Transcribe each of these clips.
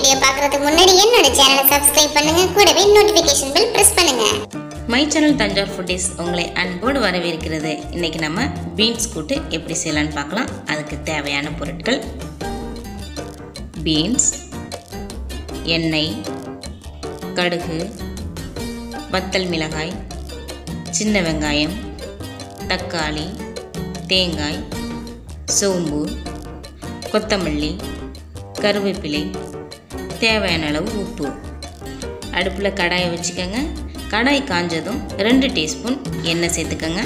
video பார்க்கறதுக்கு முன்னாடி என்னோட சேனலை சப்ஸ்கிரைப் பண்ணுங்க கூடவே நோட்டிஃபிகேஷன் பெல் பிரஸ் பண்ணுங்க மை சேனல் தஞ்சாவூர் ஃபுட்டிஸ் உங்களை அன்போடு வரவேற்கிறது இன்னைக்கு நம்ம பீன்ஸ் கூட்டு எப்படி செய்யலாம்னு பார்க்கலாம் அதுக்கு தேவையான பொருட்கள் பீன்ஸ் எண்ணெய் கடுகு வத்தல் மிளகாய் சின்ன வெங்காயம் தக்காளி தேங்காய் சோம்பு கொத்தமல்லி கருவேப்பிலை தேவையான அளவு உப்பு அடுப்பில் கடாயை வச்சுக்கோங்க கடாய் காஞ்சதும் ரெண்டு டீஸ்பூன் எண்ணெய் சேர்த்துக்கோங்க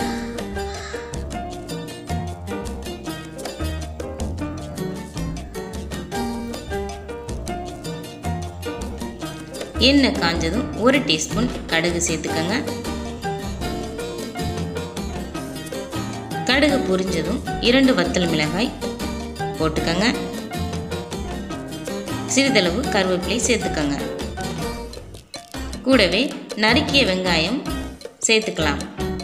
எண்ணெய் காஞ்சதும் ஒரு டீஸ்பூன் கடுகு சேர்த்துக்கோங்க கடுகு பொரிஞ்சதும் இரண்டு வத்தல் மிளகாய் போட்டுக்கோங்க சிறிதளவு கருவேப்பிலை சேர்த்துக்கோங்க கூடவே நறுக்கிய வெங்காயம் சேர்த்துக்கலாம்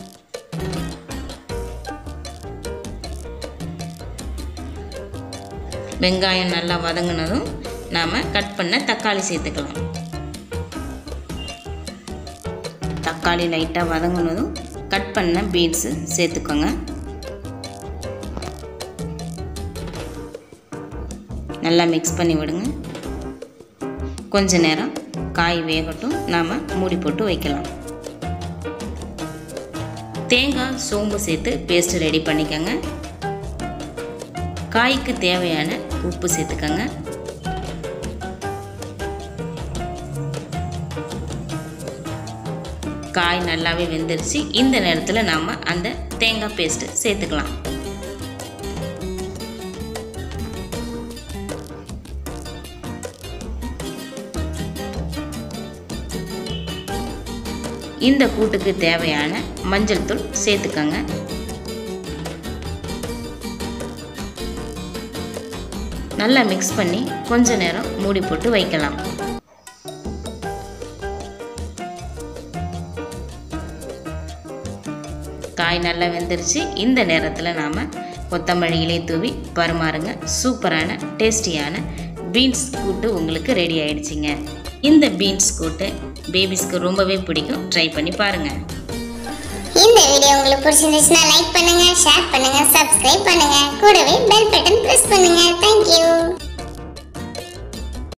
வெங்காயம் நல்லா வதங்கினதும் நாம் கட் பண்ண தக்காளி சேர்த்துக்கலாம் தக்காளி லைட்டாக வதங்கினதும் கட் பண்ண பீன்ஸு சேர்த்துக்கோங்க நல்லா மிக்ஸ் பண்ணி விடுங்க கொஞ்ச நேரம் காய் வேகட்டும் நாம் மூடி போட்டு வைக்கலாம் தேங்காய் சோம்பு சேர்த்து பேஸ்ட் ரெடி பண்ணிக்கோங்க காய்க்கு தேவையான உப்பு சேர்த்துக்கோங்க காய் நல்லாவே வெந்துருச்சு இந்த நேரத்தில் நாம் அந்த தேங்காய் பேஸ்ட்டு சேர்த்துக்கலாம் இந்த கூட்டுக்கு தேவையான மஞ்சள் தூள் சேர்த்துக்கோங்க நல்லா மிக்ஸ் பண்ணி கொஞ்ச நேரம் மூடி போட்டு வைக்கலாம் காய் நல்லா வெந்துருச்சு இந்த நேரத்தில் நாம் கொத்தமல்லி இலை தூவி பரிமாறுங்க சூப்பரான டேஸ்டியான பீன்ஸ் கூட்டு உங்களுக்கு ரெடி ஆயிடுச்சுங்க இந்த பீன்ஸ் கூட்டு பேபிஸ்க்கு ரொம்பவே பிடிக்கும் ட்ரை பண்ணி பாருங்கள் இந்த வீடியோ உங்களுக்கு பிடிச்சிருந்துச்சுன்னா லைக் பண்ணுங்க ஷேர் பண்ணுங்க சப்ஸ்கிரைப் பண்ணுங்க கூடவே பெல் பட்டன் பிரஸ் பண்ணுங்க தேங்க்யூ